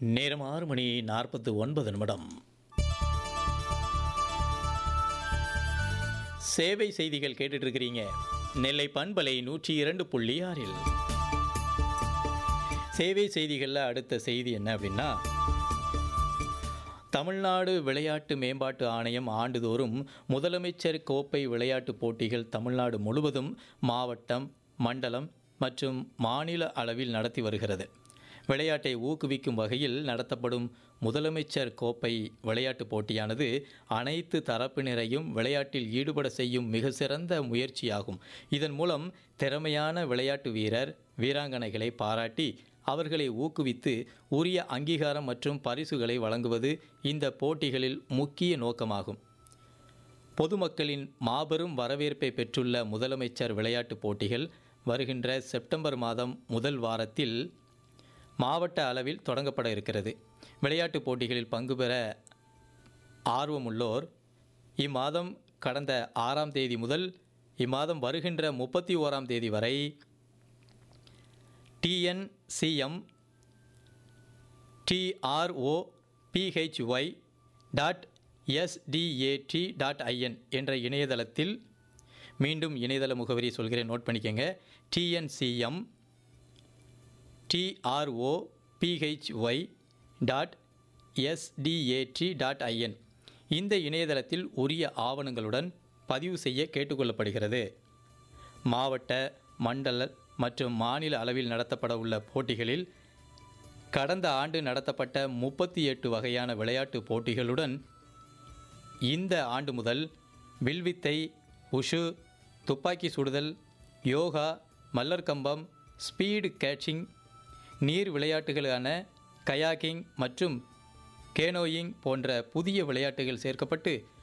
நேரம் ஆறு மணி நாற்பத்து ஒன்பது நிமிடம் சேவை செய்திகள் கேட்டுட்டு இருக்கிறீங்க நெல்லை பண்பலை நூற்றி இரண்டு புள்ளி ஆறில் சேவை செய்திகளில் அடுத்த செய்தி என்ன அப்படின்னா தமிழ்நாடு விளையாட்டு மேம்பாட்டு ஆணையம் ஆண்டுதோறும் முதலமைச்சர் கோப்பை விளையாட்டுப் போட்டிகள் தமிழ்நாடு முழுவதும் மாவட்டம் மண்டலம் மற்றும் மாநில அளவில் நடத்தி வருகிறது விளையாட்டை ஊக்குவிக்கும் வகையில் நடத்தப்படும் முதலமைச்சர் கோப்பை விளையாட்டுப் போட்டியானது அனைத்து தரப்பினரையும் விளையாட்டில் ஈடுபட செய்யும் மிக சிறந்த முயற்சியாகும் இதன் மூலம் திறமையான விளையாட்டு வீரர் வீராங்கனைகளை பாராட்டி அவர்களை ஊக்குவித்து உரிய அங்கீகாரம் மற்றும் பரிசுகளை வழங்குவது இந்த போட்டிகளில் முக்கிய நோக்கமாகும் பொதுமக்களின் மாபெரும் வரவேற்பை பெற்றுள்ள முதலமைச்சர் விளையாட்டுப் போட்டிகள் வருகின்ற செப்டம்பர் மாதம் முதல் வாரத்தில் மாவட்ட அளவில் தொடங்கப்பட இருக்கிறது விளையாட்டுப் போட்டிகளில் பங்கு பெற ஆர்வமுள்ளோர் இம்மாதம் கடந்த ஆறாம் தேதி முதல் இம்மாதம் வருகின்ற முப்பத்தி ஓராம் தேதி வரை TNCM TRO PHY dot SDAT dot IN என்ற இணையதளத்தில் மீண்டும் இணையதள முகவரி சொல்கிறேன் நோட் பண்ணிக்கோங்க TNCM TRO PHY dot SDAT dot IN இந்த இணையதளத்தில் உரிய ஆவணங்களுடன் பதிவு செய்ய கேட்டுக்கொள்ளப்படுகிறது மாவட்ட மண்டல மற்றும் மாநில அளவில் நடத்தப்பட உள்ள போட்டிகளில் கடந்த ஆண்டு நடத்தப்பட்ட முப்பத்தி எட்டு வகையான விளையாட்டு போட்டிகளுடன் இந்த ஆண்டு முதல் வில்வித்தை உஷு துப்பாக்கி சுடுதல் யோகா மல்லர் கம்பம் ஸ்பீடு கேட்சிங் நீர் விளையாட்டுகளான கயாக்கிங் மற்றும் கேனோயிங் போன்ற புதிய விளையாட்டுகள் சேர்க்கப்பட்டு